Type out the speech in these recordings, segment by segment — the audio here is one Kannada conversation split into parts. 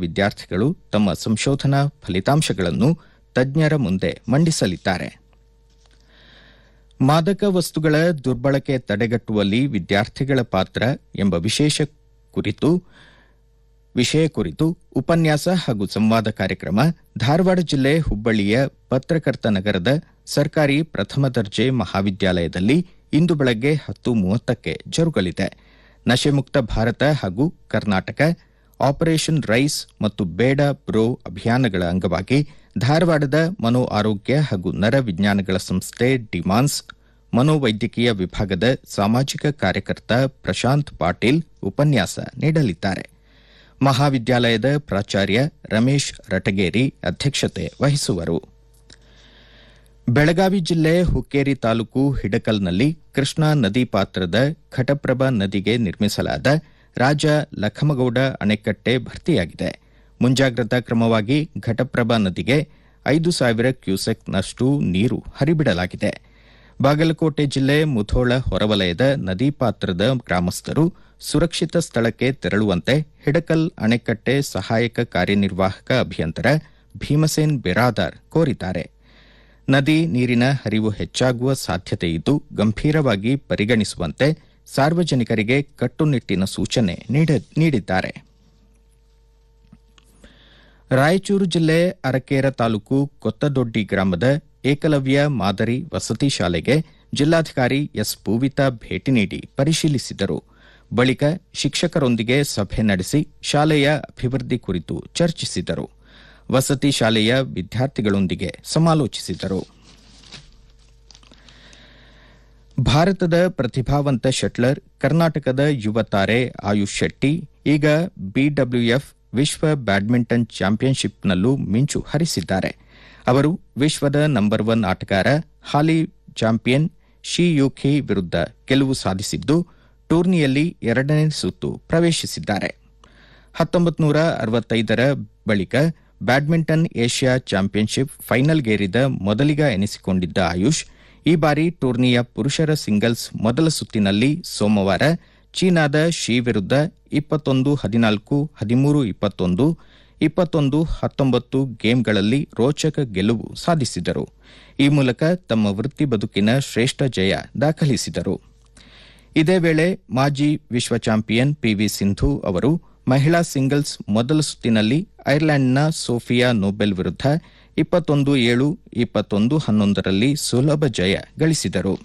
ವಿದ್ಯಾರ್ಥಿಗಳು ತಮ್ಮ ಸಂಶೋಧನಾ ಫಲಿತಾಂಶಗಳನ್ನು ತಜ್ಞರ ಮುಂದೆ ಮಂಡಿಸಲಿದ್ದಾರೆ ಮಾದಕ ವಸ್ತುಗಳ ದುರ್ಬಳಕೆ ತಡೆಗಟ್ಟುವಲ್ಲಿ ವಿದ್ಯಾರ್ಥಿಗಳ ಪಾತ್ರ ಎಂಬ ವಿಶೇಷ ಕುರಿತು ವಿಷಯ ಕುರಿತು ಉಪನ್ಯಾಸ ಹಾಗೂ ಸಂವಾದ ಕಾರ್ಯಕ್ರಮ ಧಾರವಾಡ ಜಿಲ್ಲೆ ಹುಬ್ಬಳ್ಳಿಯ ಪತ್ರಕರ್ತ ನಗರದ ಸರ್ಕಾರಿ ಪ್ರಥಮ ದರ್ಜೆ ಮಹಾವಿದ್ಯಾಲಯದಲ್ಲಿ ಇಂದು ಬೆಳಗ್ಗೆ ಹತ್ತು ಮೂವತ್ತಕ್ಕೆ ಜರುಗಲಿದೆ ನಶೆಮುಕ್ತ ಭಾರತ ಹಾಗೂ ಕರ್ನಾಟಕ ಆಪರೇಷನ್ ರೈಸ್ ಮತ್ತು ಬೇಡ ಬ್ರೋ ಅಭಿಯಾನಗಳ ಅಂಗವಾಗಿ ಧಾರವಾಡದ ಮನೋ ಆರೋಗ್ಯ ಹಾಗೂ ನರ ವಿಜ್ಞಾನಗಳ ಸಂಸ್ಥೆ ಡಿಮಾನ್ಸ್ ಮನೋವೈದ್ಯಕೀಯ ವಿಭಾಗದ ಸಾಮಾಜಿಕ ಕಾರ್ಯಕರ್ತ ಪ್ರಶಾಂತ್ ಪಾಟೀಲ್ ಉಪನ್ಯಾಸ ನೀಡಲಿದ್ದಾರೆ ಮಹಾವಿದ್ಯಾಲಯದ ಪ್ರಾಚಾರ್ಯ ರಮೇಶ್ ರಟಗೇರಿ ಅಧ್ಯಕ್ಷತೆ ವಹಿಸುವರು ಬೆಳಗಾವಿ ಜಿಲ್ಲೆ ಹುಕ್ಕೇರಿ ತಾಲೂಕು ಹಿಡಕಲ್ನಲ್ಲಿ ಕೃಷ್ಣಾ ನದಿ ಪಾತ್ರದ ಘಟಪ್ರಭಾ ನದಿಗೆ ನಿರ್ಮಿಸಲಾದ ರಾಜ ಲಖಮಗೌಡ ಅಣೆಕಟ್ಟೆ ಭರ್ತಿಯಾಗಿದೆ ಮುಂಜಾಗ್ರತಾ ಕ್ರಮವಾಗಿ ಘಟಪ್ರಭಾ ನದಿಗೆ ಐದು ಸಾವಿರ ಕ್ಯೂಸೆಕ್ನಷ್ಟು ನೀರು ಹರಿಬಿಡಲಾಗಿದೆ ಬಾಗಲಕೋಟೆ ಜಿಲ್ಲೆ ಮುಧೋಳ ಹೊರವಲಯದ ನದಿ ಪಾತ್ರದ ಗ್ರಾಮಸ್ಥರು ಸುರಕ್ಷಿತ ಸ್ಥಳಕ್ಕೆ ತೆರಳುವಂತೆ ಹಿಡಕಲ್ ಅಣೆಕಟ್ಟೆ ಸಹಾಯಕ ಕಾರ್ಯನಿರ್ವಾಹಕ ಅಭಿಯಂತರ ಭೀಮಸೇನ್ ಬಿರಾದಾರ್ ಕೋರಿದ್ದಾರೆ ನದಿ ನೀರಿನ ಹರಿವು ಹೆಚ್ಚಾಗುವ ಸಾಧ್ಯತೆಯಿದ್ದು ಗಂಭೀರವಾಗಿ ಪರಿಗಣಿಸುವಂತೆ ಸಾರ್ವಜನಿಕರಿಗೆ ಕಟ್ಟುನಿಟ್ಟಿನ ಸೂಚನೆ ನೀಡಿದ್ದಾರೆ ರಾಯಚೂರು ಜಿಲ್ಲೆ ಅರಕೇರ ತಾಲೂಕು ಕೊತ್ತದೊಡ್ಡಿ ಗ್ರಾಮದ ಏಕಲವ್ಯ ಮಾದರಿ ವಸತಿ ಶಾಲೆಗೆ ಜಿಲ್ಲಾಧಿಕಾರಿ ಎಸ್ ಪೂವಿತಾ ಭೇಟಿ ನೀಡಿ ಪರಿಶೀಲಿಸಿದರು ಬಳಿಕ ಶಿಕ್ಷಕರೊಂದಿಗೆ ಸಭೆ ನಡೆಸಿ ಶಾಲೆಯ ಅಭಿವೃದ್ಧಿ ಕುರಿತು ಚರ್ಚಿಸಿದರು ವಸತಿ ಶಾಲೆಯ ವಿದ್ಯಾರ್ಥಿಗಳೊಂದಿಗೆ ಸಮಾಲೋಚಿಸಿದರು ಭಾರತದ ಪ್ರತಿಭಾವಂತ ಶಟ್ಲರ್ ಕರ್ನಾಟಕದ ಯುವ ತಾರೆ ಆಯುಷ್ ಶೆಟ್ಟಿ ಈಗ ಬಿಡಬ್ಲ್ಯೂಎಫ್ ವಿಶ್ವ ಬ್ಯಾಡ್ಮಿಂಟನ್ ಚಾಂಪಿಯನ್ಶಿಪ್ನಲ್ಲೂ ಮಿಂಚು ಹರಿಸಿದ್ದಾರೆ ಅವರು ವಿಶ್ವದ ನಂಬರ್ ಒನ್ ಆಟಗಾರ ಹಾಲಿ ಚಾಂಪಿಯನ್ ಶಿ ಯುಖಿ ವಿರುದ್ಧ ಗೆಲುವು ಸಾಧಿಸಿದ್ದು ಟೂರ್ನಿಯಲ್ಲಿ ಎರಡನೇ ಸುತ್ತು ಪ್ರವೇಶಿಸಿದ್ದಾರೆ ಹತ್ತೊಂಬತ್ತು ನೂರ ಅರವತ್ತೈದರ ಬಳಿಕ ಬ್ಯಾಡ್ಮಿಂಟನ್ ಏಷ್ಯಾ ಚಾಂಪಿಯನ್ಶಿಪ್ ಫೈನಲ್ಗೇರಿದ ಮೊದಲಿಗ ಎನಿಸಿಕೊಂಡಿದ್ದ ಆಯುಷ್ ಈ ಬಾರಿ ಟೂರ್ನಿಯ ಪುರುಷರ ಸಿಂಗಲ್ಸ್ ಮೊದಲ ಸುತ್ತಿನಲ್ಲಿ ಸೋಮವಾರ ಚೀನಾದ ಶಿ ವಿರುದ್ಧ ಇಪ್ಪತ್ತೊಂದು ಹದಿನಾಲ್ಕು ಹದಿಮೂರು ಇಪ್ಪತ್ತೊಂದು ಇಪ್ಪತ್ತೊಂದು ಹತ್ತೊಂಬತ್ತು ಗೇಮ್ಗಳಲ್ಲಿ ರೋಚಕ ಗೆಲುವು ಸಾಧಿಸಿದರು ಈ ಮೂಲಕ ತಮ್ಮ ವೃತ್ತಿ ಬದುಕಿನ ಶ್ರೇಷ್ಠ ಜಯ ದಾಖಲಿಸಿದರು ಇದೇ ವೇಳೆ ಮಾಜಿ ವಿಶ್ವ ಚಾಂಪಿಯನ್ ಪಿವಿ ಸಿಂಧು ಅವರು ಮಹಿಳಾ ಸಿಂಗಲ್ಸ್ ಮೊದಲ ಸುತ್ತಿನಲ್ಲಿ ಐರ್ಲೆಂಡ್ನ ಸೋಫಿಯಾ ನೋಬೆಲ್ ವಿರುದ್ಧ ಇಪ್ಪತ್ತೊಂದು ಏಳು ಇಪ್ಪತ್ತೊಂದು ಹನ್ನೊಂದರಲ್ಲಿ ಸುಲಭ ಜಯ ಗಳಿಸಿದರು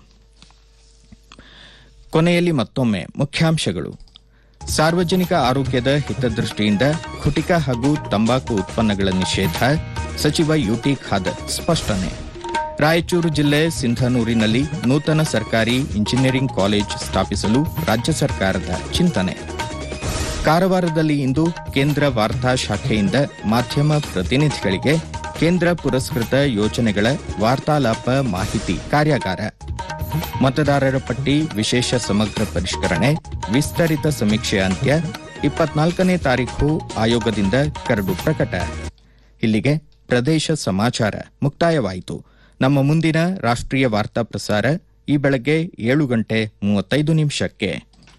ಕೊನೆಯಲ್ಲಿ ಮತ್ತೊಮ್ಮೆ ಮುಖ್ಯಾಂಶಗಳು ಸಾರ್ವಜನಿಕ ಆರೋಗ್ಯದ ಹಿತದೃಷ್ಟಿಯಿಂದ ಖುಟಿಕ ಹಾಗೂ ತಂಬಾಕು ಉತ್ಪನ್ನಗಳ ನಿಷೇಧ ಸಚಿವ ಯುಟಿ ಖಾದರ್ ಸ್ಪಷ್ಟನೆ ರಾಯಚೂರು ಜಿಲ್ಲೆ ಸಿಂಧನೂರಿನಲ್ಲಿ ನೂತನ ಸರ್ಕಾರಿ ಇಂಜಿನಿಯರಿಂಗ್ ಕಾಲೇಜ್ ಸ್ಥಾಪಿಸಲು ರಾಜ್ಯ ಸರ್ಕಾರದ ಚಿಂತನೆ ಕಾರವಾರದಲ್ಲಿ ಇಂದು ಕೇಂದ್ರ ವಾರ್ತಾ ಶಾಖೆಯಿಂದ ಮಾಧ್ಯಮ ಪ್ರತಿನಿಧಿಗಳಿಗೆ ಕೇಂದ್ರ ಪುರಸ್ಕೃತ ಯೋಜನೆಗಳ ವಾರ್ತಾಲಾಪ ಮಾಹಿತಿ ಕಾರ್ಯಾಗಾರ ಮತದಾರರ ಪಟ್ಟಿ ವಿಶೇಷ ಸಮಗ್ರ ಪರಿಷ್ಕರಣೆ ವಿಸ್ತರಿತ ಸಮೀಕ್ಷೆ ಅಂತ್ಯ ಇಪ್ಪತ್ನಾಲ್ಕನೇ ತಾರೀಖು ಆಯೋಗದಿಂದ ಕರಡು ಪ್ರಕಟ ಇಲ್ಲಿಗೆ ಪ್ರದೇಶ ಸಮಾಚಾರ ಮುಕ್ತಾಯವಾಯಿತು ನಮ್ಮ ಮುಂದಿನ ರಾಷ್ಟ್ರೀಯ ವಾರ್ತಾ ಪ್ರಸಾರ ಈ ಬೆಳಗ್ಗೆ ಏಳು ಗಂಟೆ ಮೂವತ್ತೈದು ನಿಮಿಷಕ್ಕೆ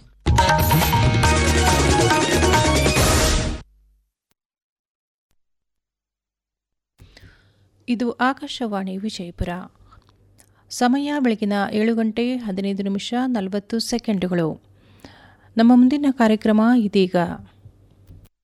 ಇದು ಆಕಾಶವಾಣಿ ವಿಜಯಪುರ ಸಮಯ ಬೆಳಗಿನ ಏಳು ಗಂಟೆ ಹದಿನೈದು ನಿಮಿಷ ನಲವತ್ತು ಸೆಕೆಂಡುಗಳು ನಮ್ಮ ಮುಂದಿನ ಕಾರ್ಯಕ್ರಮ ಇದೀಗ